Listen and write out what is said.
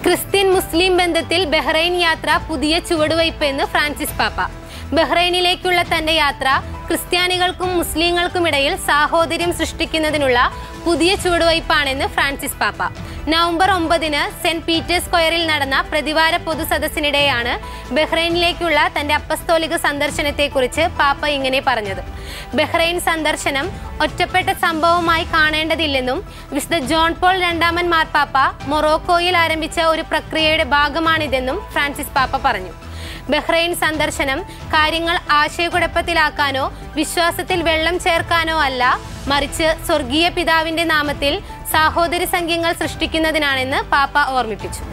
Christian മുസ്ലിം ബന്ധത്തിൽ Bahrain യാത്ര പുതിയ ചുവടുവയ്പ് എന്ന് ഫ്രാൻസിസ് പാപ്പ ബഹ്റൈനിലേക്കുള്ള തന്റെ യാത്ര ക്രിസ്ത്യാനികൾക്കും മുസ്ലിങ്ങൾക്കുമിടയിൽ സാഹോദര്യം സൃഷ്ടിക്കുന്നതിനുള്ള പുതിയ ചുവടുവയ്പ്പാണെന്ന് ഫ്രാൻസിസ് പാപ്പ നവംബർ ഒമ്പതിന് സെന്റ് പീറ്റേഴ്സ് സ്ക്വയറിൽ നടന്ന പ്രതിവാര പൊതുസദസ്സിനിടെയാണ് ബഹ്റൈനിലേക്കുള്ള തന്റെ അപ്പസ്തോലിക സന്ദർശനത്തെക്കുറിച്ച് പാപ്പ ഇങ്ങനെ പറഞ്ഞത് ബഹ്റൈൻ സന്ദർശനം ഒറ്റപ്പെട്ട സംഭവമായി കാണേണ്ടതില്ലെന്നും വിശുദ്ധ ജോൺ പോൾ രണ്ടാമൻ മാർപ്പാപ്പ മൊറോക്കോയിൽ ആരംഭിച്ച ഒരു പ്രക്രിയയുടെ ഭാഗമാണിതെന്നും ഫ്രാൻസിസ് പാപ്പ പറഞ്ഞു ബഹ്റൈൻ സന്ദർശനം കാര്യങ്ങൾ ആശയക്കുഴപ്പത്തിലാക്കാനോ വിശ്വാസത്തിൽ വെള്ളം ചേർക്കാനോ അല്ല മറിച്ച് സ്വർഗീയ പിതാവിന്റെ നാമത്തിൽ സാഹോദര്യ സംഖ്യങ്ങൾ സൃഷ്ടിക്കുന്നതിനാണെന്ന് പാപ്പ ഓർമ്മിപ്പിച്ചു